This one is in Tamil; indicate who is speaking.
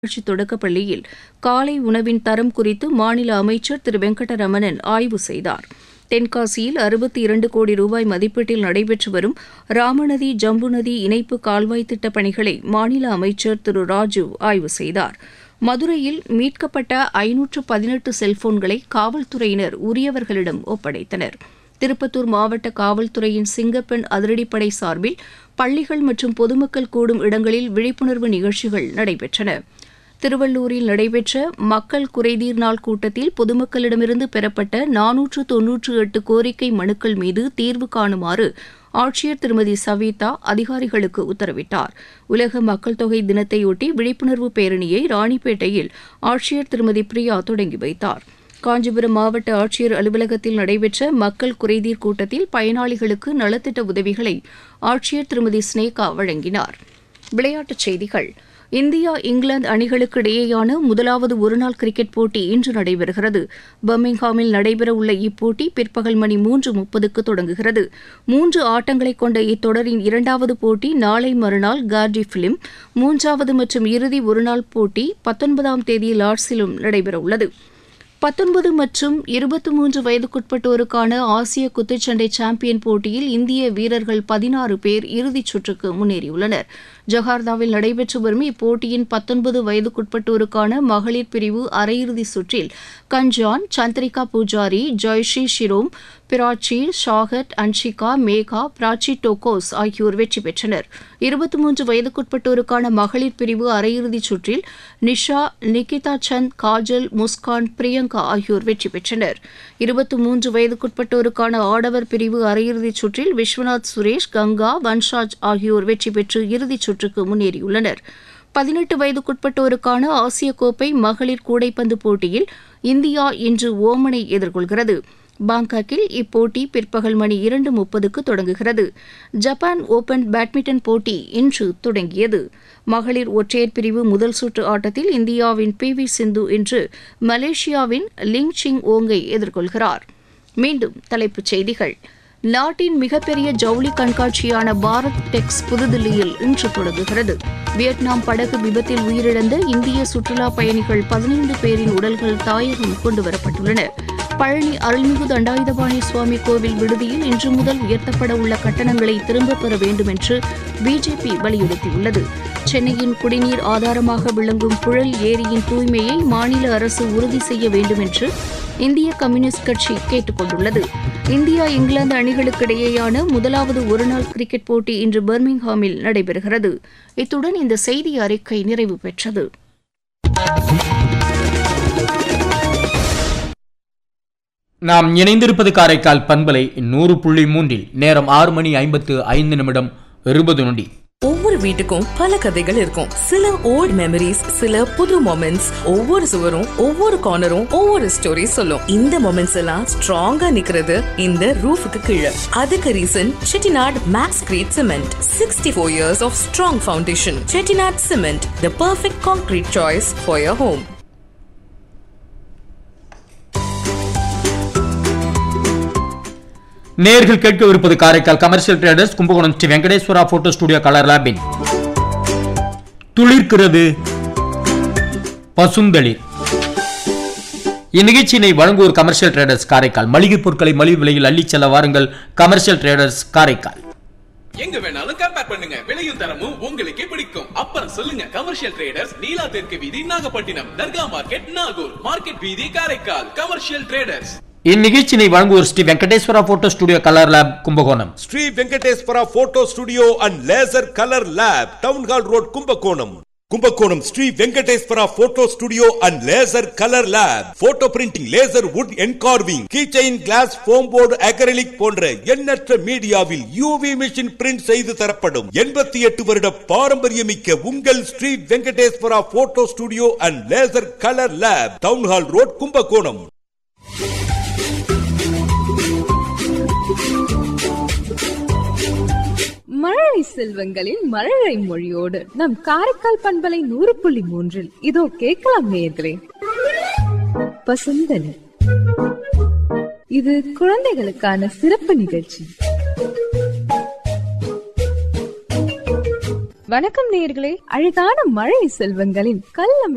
Speaker 1: உள்ளாட்சி தொடக்கப் பள்ளியில் காலை உணவின் தரம் குறித்து மாநில அமைச்சர் திரு வெங்கடரமணன் ஆய்வு செய்தார் தென்காசியில் அறுபத்தி இரண்டு கோடி ரூபாய் மதிப்பீட்டில் நடைபெற்று வரும் ராமநதி ஜம்பு நதி இணைப்பு கால்வாய் திட்டப் பணிகளை மாநில அமைச்சர் திரு ராஜு ஆய்வு செய்தார் மதுரையில் மீட்கப்பட்ட ஐநூற்று பதினெட்டு செல்போன்களை காவல்துறையினர் உரியவர்களிடம் ஒப்படைத்தனர் திருப்பத்தூர் மாவட்ட காவல்துறையின் சிங்கப்பெண் அதிரடிப்படை சார்பில் பள்ளிகள் மற்றும் பொதுமக்கள் கூடும் இடங்களில் விழிப்புணர்வு நிகழ்ச்சிகள் நடைபெற்றன திருவள்ளூரில் நடைபெற்ற மக்கள் குறைதீர் நாள் கூட்டத்தில் பொதுமக்களிடமிருந்து பெறப்பட்ட நானூற்று தொன்னூற்று எட்டு கோரிக்கை மனுக்கள் மீது தீர்வு காணுமாறு ஆட்சியர் திருமதி சவிதா அதிகாரிகளுக்கு உத்தரவிட்டார் உலக மக்கள் தொகை தினத்தையொட்டி விழிப்புணர்வு பேரணியை ராணிப்பேட்டையில் ஆட்சியர் திருமதி பிரியா தொடங்கி வைத்தார் காஞ்சிபுரம் மாவட்ட ஆட்சியர் அலுவலகத்தில் நடைபெற்ற மக்கள் குறைதீர் கூட்டத்தில் பயனாளிகளுக்கு நலத்திட்ட உதவிகளை ஆட்சியர் திருமதி ஸ்னேகா வழங்கினார் விளையாட்டுச் செய்திகள் இந்தியா இங்கிலாந்து அணிகளுக்கு இடையேயான முதலாவது ஒருநாள் கிரிக்கெட் போட்டி இன்று நடைபெறுகிறது பர்மிங்ஹாமில் நடைபெறவுள்ள இப்போட்டி பிற்பகல் மணி மூன்று முப்பதுக்கு தொடங்குகிறது மூன்று ஆட்டங்களை கொண்ட இத்தொடரின் இரண்டாவது போட்டி நாளை மறுநாள் கார்டிஃபிலும் மூன்றாவது மற்றும் இறுதி ஒருநாள் போட்டி பத்தொன்பதாம் தேதி லார்ட்ஸிலும் நடைபெறவுள்ளது பத்தொன்பது மற்றும் இருபத்தி மூன்று வயதுக்குட்பட்டோருக்கான ஆசிய குத்துச்சண்டை சாம்பியன் போட்டியில் இந்திய வீரர்கள் பதினாறு பேர் இறுதிச் சுற்றுக்கு முன்னேறியுள்ளனர் ஜகார்த்தாவில் நடைபெற்று வரும் இப்போட்டியின் பத்தொன்பது வயதுக்குட்பட்டோருக்கான மகளிர் பிரிவு அரையிறுதி சுற்றில் கஞ்சான் சந்திரிகா பூஜாரி ஜெய்ஸ்ரீ ஷிரோம் பிராச்சி ஷாகட் அன்ஷிகா மேகா பிராச்சி டோகோஸ் ஆகியோர் வெற்றி பெற்றனர் இருபத்தி மூன்று வயதுக்குட்பட்டோருக்கான மகளிர் பிரிவு அரையிறுதிச் சுற்றில் நிஷா நிகிதா சந்த் காஜல் முஸ்கான் பிரியங்கா ஆகியோர் வெற்றி பெற்றனர் இருபத்தி மூன்று வயதுக்குட்பட்டோருக்கான ஆடவர் பிரிவு அரையிறுதிச் சுற்றில் விஸ்வநாத் சுரேஷ் கங்கா வன்ஷாஜ் ஆகியோர் வெற்றி பெற்று இறுதிச் சுற்றுக்கு முன்னேறியுள்ளனர் பதினெட்டு வயதுக்குட்பட்டோருக்கான ஆசிய கோப்பை மகளிர் கூடைப்பந்து போட்டியில் இந்தியா இன்று ஓமனை எதிர்கொள்கிறது பாங்காக்கில் இப்போட்டி பிற்பகல் மணி இரண்டு முப்பதுக்கு தொடங்குகிறது ஜப்பான் ஓபன் பேட்மிண்டன் போட்டி இன்று தொடங்கியது மகளிர் ஒற்றையர் பிரிவு முதல் சுற்று ஆட்டத்தில் இந்தியாவின் பி வி சிந்து இன்று மலேசியாவின் லிங் சிங் ஓங்கை எதிர்கொள்கிறார் மீண்டும் தலைப்புச் செய்திகள் நாட்டின் மிகப்பெரிய ஜவுளி கண்காட்சியான பாரத் டெக்ஸ் புதுதில்லியில் இன்று தொடங்குகிறது வியட்நாம் படகு விபத்தில் உயிரிழந்த இந்திய சுற்றுலா பயணிகள் பதினைந்து பேரின் உடல்கள் தாயகம் கொண்டுவரப்பட்டுள்ளன பழனி அருள்மிகு தண்டாயுதபாணி சுவாமி கோவில் விடுதியில் இன்று முதல் உயர்த்தப்பட உள்ள கட்டணங்களை திரும்பப் பெற வேண்டும் என்று பிஜேபி வலியுறுத்தியுள்ளது சென்னையின் குடிநீர் ஆதாரமாக விளங்கும் புழல் ஏரியின் தூய்மையை மாநில அரசு உறுதி செய்ய வேண்டும் என்று இந்திய கம்யூனிஸ்ட் கட்சி கேட்டுக் கொண்டுள்ளது இந்தியா இங்கிலாந்து அணிகளுக்கு இடையேயான முதலாவது ஒருநாள் கிரிக்கெட் போட்டி இன்று பர்மிங்ஹாமில் நடைபெறுகிறது இத்துடன் இந்த செய்தி அறிக்கை நிறைவு பெற்றது
Speaker 2: நாம் இணைந்திருப்பது காரைக்கால் பண்பலை நூறு புள்ளி மூன்றில் நேரம் ஆறு மணி ஐம்பத்து ஐந்து நிமிடம் இருபது நொடி
Speaker 3: ஒவ்வொரு வீட்டுக்கும் பல கதைகள் இருக்கும் சில ஓல்ட் மெமரிஸ் சில புது மொமெண்ட்ஸ் ஒவ்வொரு சுவரும் ஒவ்வொரு கார்னரும் ஒவ்வொரு ஸ்டோரி சொல்லும் இந்த மொமெண்ட்ஸ் எல்லாம் ஸ்ட்ராங்கா நிக்கிறது இந்த ரூஃபுக்கு கீழே அதுக்கு reason Chettinad makes great cement sixty four years of strong foundation Chettinad cement the perfect concrete choice for your home
Speaker 2: நேர்கள் கேட்கவிருப்பது Karaikal commercial traders Kumbakonam Sri Venkateswara photo studio colour லேபின் துளிர்க்கிறது பசுந்தளிர் இந்நிகழ்ச்சியினை வழங்குவோர் கமர்ஷியல் ட்ரேடர்ஸ் காரைக்கால் மளிகை பொருட்களை மலிவு விலையில் அள்ளிச் செல்ல வாருங்கள் கமர்ஷியல் ட்ரேடர்ஸ் காரைக்கால்
Speaker 4: எங்க வேணாலும் கம்பேர் பண்ணுங்க விலையும் தரமும் உங்களுக்கே பிடிக்கும் அப்புறம் சொல்லுங்க கமர்ஷியல் ட்ரேடர்ஸ் நீலா தெற்கு வீதி நாகப்பட்டினம் தர்கா மார்க்கெட் நாகூர் மார்க்கெட் வீதி காரைக்கால் கமர்ஷியல் ட்ரேடர்ஸ்
Speaker 2: இந்நிகழ்ச்சியினை வழங்குவோர் Sri Venkateswara photo studio colour lab Kumbakonam
Speaker 5: Sri Venkateswara photo studio and laser colour lab town hall road Kumbakonam Kumbakonam Sri Venkateswara photo studio and laser colour lab photo printing laser wood engraving keychain glass foam board acrylic போன்ற எண்ணற்ற மீடியாவில் யூவி மிஷின் பிரிண்ட் செய்து தரப்படும் எண்பத்தி எட்டு வருட பாரம்பரியமிக்க உங்கள் Sri Venkateswara photo studio and laser colour lab town hall road Kumbakonam
Speaker 6: மழலை செல்வங்களின் மழலை மொழியோடு நம் காரைக்கால் பண்பலை நூறு புள்ளி மூன்றில் இதோ கேட்கலாம் நேயர்களே பசுந்தனி இது குழந்தைகளுக்கான சிறப்பு நிகழ்ச்சி வணக்கம் நேயர்களே அழகான மழை செல்வங்களின் கள்ளம்